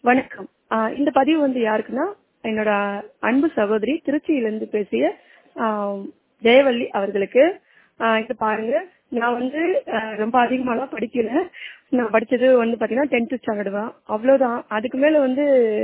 வணக்கம் ஆஹ் இந்த பதிவு வந்து யாருக்குன்னா என்னோட அன்பு சகோதரி திருச்சியிலிருந்து பேசிய ஆஹ் ஜெயவள்ளி அவர்களுக்கு ஆஹ் இது பாருங்க நான் வந்து ஆஹ் ரொம்ப அதிகமாலாம் படிக்கல நான் படிச்சது வந்து பாத்தீங்கன்னா டென்த் ஸ்டாண்டர்ட் தான் அவ்வளவுதான் அதுக்கு மேல வந்து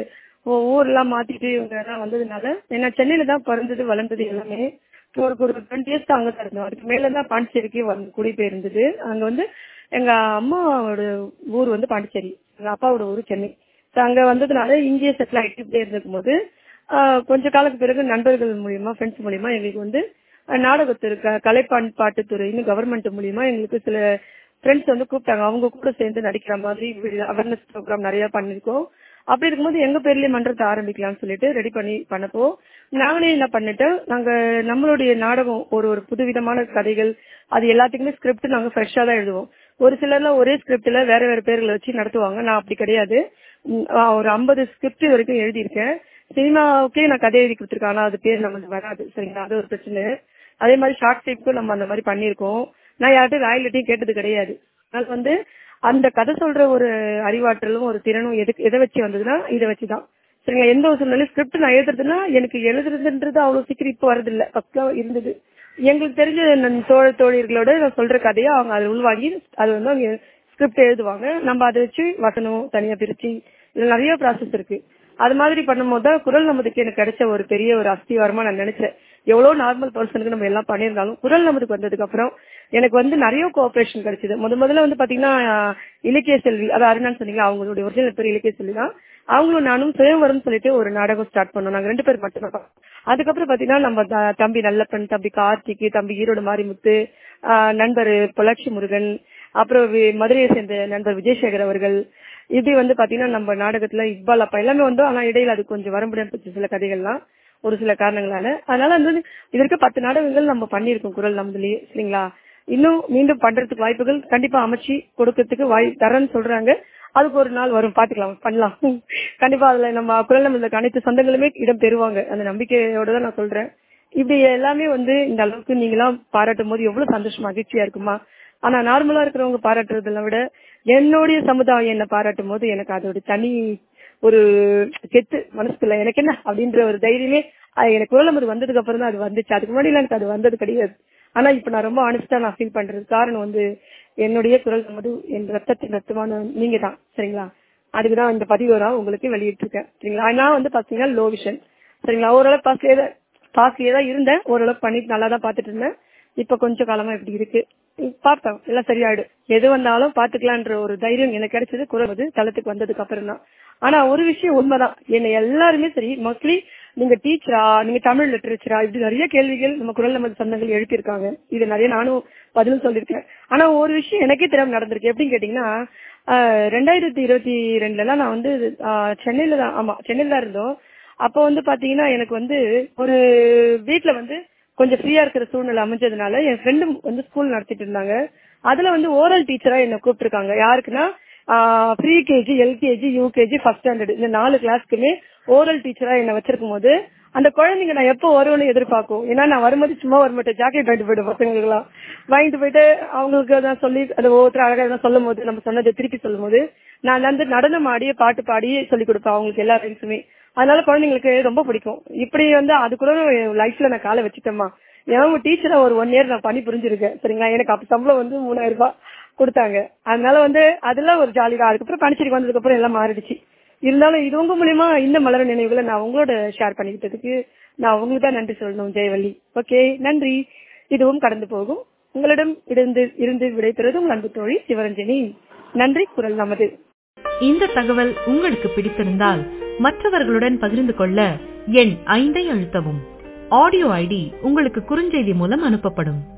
ஊ- ஊர்லாம் மாத்திட்டு இவங்க எல்லாம் வந்ததுனால ஏன்னா சென்னையில தான் பிறந்தது வளர்ந்தது எல்லாமே ஒரு ஒரு டுவெண்ட்டி இயர்ஸ் அங்க தான் இருந்தோம் அதுக்கு மேல தான் பாண்டிச்சேரிக்கு வந்து குடிபெயர்ந்தது அங்க வந்து எங்க அம்மாவோட ஊர் வந்து பாண்டிச்சேரி எங்க அப்பாவோட ஊர் சென்னை So அங்க வந்ததுனால இங்கேயே செட்டில் ஆயிட்டு இப்படியே இருந்திருக்கும் போது ஆஹ் கொஞ்ச காலத்துக்கு பிறகு நண்பர்கள் மூலியமா ஃப்ரெண்ட்ஸ் மூலியமா எங்களுக்கு வந்து அஹ் நாடகத்து க கலை பண்பாட்டு துறைன்னு கவர்மெண்ட் மூலியமா எங்களுக்கு சில ஃப்ரெண்ட்ஸ் வந்து கூப்பிட்டாங்க அவங்க கூட சேர்ந்து நடிக்கிற மாதிரி அவேர்னஸ் ப்ரோக்ராம் நிறைய பண்ணிருக்கோம் அப்படி இருக்கும்போது எங்க பேர்லயே மன்றத்தை ஆரம்பிக்கலாம்னு சொல்லிட்டு ரெடி பண்ணி பண்ணப்போ நாங்களே என்ன பண்ணிட்டோம் நாங்க நம்மளுடைய நாடகம் ஒரு ஒரு புதுவிதமான கதைகள் அது எல்லாத்துக்குமே ஸ்கிரிப்ட் நாங்க ஃப்ரெஷ்ஷா தான் எழுதுவோம் ஒரு சிலர்லாம் ஒரே ஸ்கிரிப்ட்ல வேற வேற பேர்களை வச்சு நடத்துவாங்க நான் அப்படி கிடையாது உம் ஆஹ் ஒரு ஐம்பது ஸ்கிரிப்ட் வரைக்கும் எழுதியிருக்கேன் சினிமாவுக்கே நான் கதை எழுதி கொடுத்துருக்கேன் ஆனா அது பேர் நமக்கு வராது சரிங்களா அது ஒரு பிரச்சனை அதே மாதிரி ஷார்ட் டைப்புக்கும் நம்ம அந்த மாதிரி பண்ணியிருக்கோம் நான் யார்கிட்டும் ராயல்ட்டியும் கேட்டது கிடையாது அதனால வந்து அந்த கதை சொல்ற ஒரு அறிவாற்றலும் ஒரு திறனும் எதுக்கு எதை வச்சு வந்ததுன்னா இதை வச்சுதான் சரிங்களா எந்த ஒரு சூழ்நிலையும் ஸ்கிரிப்ட் நான் எழுதுறதுன்னா எனக்கு எழுதுறதுன்றது அவ்வளவு சீக்கிரம் இப்போ வரது இல்ல ஃபர்ஸ்ட்ல இருந்தது எங்களுக்கு தெரிஞ்ச நன் தோழ தோழியர்களோட நான் சொல்ற கதையை அவங்க அதை உள்வாங்கி அது வந்து அவங்க ஸ்கிரிப்ட் எழுதுவாங்க நம்ம அதை வச்சு வசனம் தனியா பிரிச்சு இதுல நிறைய ப்ராசஸ் இருக்கு அது மாதிரி பண்ணும்போது தான் குரல் நமதுக்கு எனக்கு கிடைச்ச ஒரு பெரிய ஒரு அஸ்திவாரமா நான் நினைச்சேன் எவ்வளவு நார்மல் பர்சனுக்கு நம்ம எல்லாம் பண்ணியிருந்தாலும் குரல் நமதுக்கு வந்ததுக்கு அப்புறம் எனக்கு வந்து நிறைய கோஆபரேஷன் கிடைச்சது முத முதல்ல வந்து பாத்தீங்கன்னா ஆஹ், இலக்கிய செல்வி அது அருணான்னு சொன்னீங்க அவங்களுடைய ஒரிஜினல் பேர் இலக்கிய செல்வி தான் அவங்களும் நானும் சுயவரம் சொல்லிட்டு ஒரு நாடகம் ஸ்டார்ட் பண்ணோம் நாங்க ரெண்டு பேர் மட்டும் அதுக்கப்புறம் பாத்தீங்கன்னா நம்ம த- தம்பி நல்லப்பன் தம்பி கார்த்திக் தம்பி ஈரோடு மாரிமுத்து ஆஹ், நண்பர் பொள்ளாச்சி முருகன் அப்புறம் வி- மதுரையை சேர்ந்த நண்பர் விஜயசேகர் அவர்கள் இப்படி வந்து பாத்தீங்கன்னா நம்ம நாடகத்துல இக்பால் அப்பா எல்லாமே வந்தோம் ஆனா இடையில அது கொஞ்சம் வர முடியாம போச்சு சில கதைகள்லாம் ஒரு சில காரணங்களால அதனால வந்து இதற்கு பத்து நாடகங்கள் நம்ம பண்ணியிருக்கோம் குரல் நம்மளே சரிங்களா இன்னும் மீண்டும் பண்றதுக்கு வாய்ப்புகள் கண்டிப்பா அமைச்சு கொடுக்கறதுக்கு வாய் தரேன்னு சொல்றாங்க அதுக்கு ஒரு நாள் வரும் பாத்துக்கலாம் பண்ணலாம் கண்டிப்பா அதுல நம்ம குரல் நம்மளுக்கு அனைத்து சொந்தங்களுமே இடம் பெறுவாங்க அந்த நம்பிக்கையோட தான் நான் சொல்றேன் இப்படி எல்லாமே வந்து இந்த அளவுக்கு நீங்களாம் பாராட்டும் போது எவ்வளவு சந்தோஷம் மகிழ்ச்சியா இருக்குமா ஆனா நார்மலா இருக்கிறவங்க பாராட்டுறதெல்லாம் விட என்னுடைய சமுதாயம் என்ன பாராட்டும் போது எனக்கு அதோட தனி ஒரு கெத்து மனசுக்குள்ள எனக்கு என்ன அப்படின்ற ஒரு தைரியமே அது எனக்கு குரல் நம்பர் வந்ததுக்கு அப்புறம் தான் அது வந்துச்சு அதுக்கு முன்னாடி எனக்கு அது வந்தது கிடையாது ஆனா இப்ப நான் ரொம்ப ஆனஸ்டா நான் ஃபீல் பண்றது காரணம் வந்து என்னுடைய குரல் நம்பர் என் ரத்தத்தின் ரத்தமான நீங்க தான் சரிங்களா அதுக்குதான் இந்த பதிவு நான் உங்களுக்கு வெளியிட்டு இருக்கேன் சரிங்களா நான் வந்து பாத்தீங்கன்னா லோ விஷன் சரிங்களா ஓரளவு பாஸ்லயே தான் பாஸ்லயே தான் இருந்தேன் ஓரளவுக்கு பண்ணிட்டு நல்லா தான் பாத்துட்டு இருந்தேன் இப்ப கொஞ்ச காலமா இப்படி இருக்கு பார்த்தோம் எல்லாம் சரியாயிடும் எது வந்தாலும் பாத்துக்கலான்ற ஒரு தைரியம் எனக்கு கிடைச்சது குரல் வந்து தளத்துக்கு வந்ததுக்கு அப்புறம் தான் ஆனா ஒரு விஷயம் உண்மைதான் என்னை எல்லாருமே சரி மோஸ்ட்லி நீங்க டீச்சரா நீங்க தமிழ் லிட்டரேச்சரா இப்படி நிறைய கேள்விகள் நம்ம குரல் நமது சொந்தங்கள் எழுப்பியிருக்காங்க இது நிறைய நானும் பதில் சொல்லியிருக்கேன் ஆனா ஒரு விஷயம் எனக்கே தெரியாம நடந்திருக்கு எப்படின்னு கேட்டீங்கன்னா ஆஹ் ரெண்டாயிரத்தி இருபத்தி ரெண்டுல எல்லாம் நான் வந்து ஆஹ் சென்னையில தான் ஆமா சென்னையில தான் இருந்தோம் அப்போ வந்து பாத்தீங்கன்னா எனக்கு வந்து ஒரு வீட்ல வந்து கொஞ்சம் ஃப்ரீயா இருக்கிற சூழ்நிலை அமைஞ்சதுனால என் ஃப்ரெண்டு வந்து ஸ்கூல் நடத்திட்டு இருந்தாங்க அதுல வந்து ஓரல் டீச்சரா என்ன கூப்பிட்டுருக்காங்க யாருக்குன்னா pre KG LKG UKG first standard இந்த நாலு கிளாஸ்க்குமே ஓரல் டீச்சரா என்ன வச்சிருக்கும் போது அந்த குழந்தைங்க நான் எப்போ வருவேன்னு எதிர்பார்க்கும் ஏன்னா நான் வரும்போது சும்மா வர மாட்டேன் ஜாக்கெட் வாங்கிட்டு போயிட்டு பசங்களுக்குலாம் வாங்கிட்டு போயிட்டு அவங்களுக்கு அதான் சொல்லி அதை ஒவ்வொருத்தர் அழகா எதாவது சொல்லும் போது நம்ம சொன்னதை திருப்பி சொல்லும் போது நான் வந்து நடனம் ஆடி பாட்டு பாடி சொல்லி கொடுப்பேன் அவங்களுக்கு எல்லா ஃப்ரெண்ட்ஸுமே அதனால குழந்தைங்களுக்கு ரொம்ப பிடிக்கும் இப்படி வந்து அது கூட லைஃப்ல நான் காலை வச்சுட்டேம்மா ஏன் டீச்சரா ஒரு ஒன் இயர் நான் பண்ணி புரிஞ்சிருக்கேன் சரிங்களா எனக்கு அப்ப சம்பளம் வந்து மூணாயிரம் ரூபாய் கொடுத்தாங்க அதனால வந்து அதெல்லாம் ஒரு ஜாலி தான் அதுக்கப்புறம் பாண்டிச்சேரிக்கு வந்ததுக்கு அப்புறம் எல்லாம் மாறிடுச்சு இருந்தாலும் இது உங்க மூலியமா இந்த மலர நினைவுகளை நான் உங்களோட ஷேர் பண்ணிக்கிட்டதுக்கு நான் உங்களுக்கு தான் நன்றி சொல்லணும் ஜெயவள்ளி ஓகே நன்றி இதுவும் கடந்து போகும் உங்களிடம் இருந்து இருந்து விடைபெறுவது உங்கள் அன்பு தோழி சிவரஞ்சனி நன்றி குரல் நமது இந்த தகவல் உங்களுக்கு பிடித்திருந்தால் மற்றவர்களுடன் பகிர்ந்து கொள்ள எண் ஐந்தை அழுத்தவும் ஆடியோ ஐடி உங்களுக்கு குறுஞ்செய்தி மூலம் அனுப்பப்படும்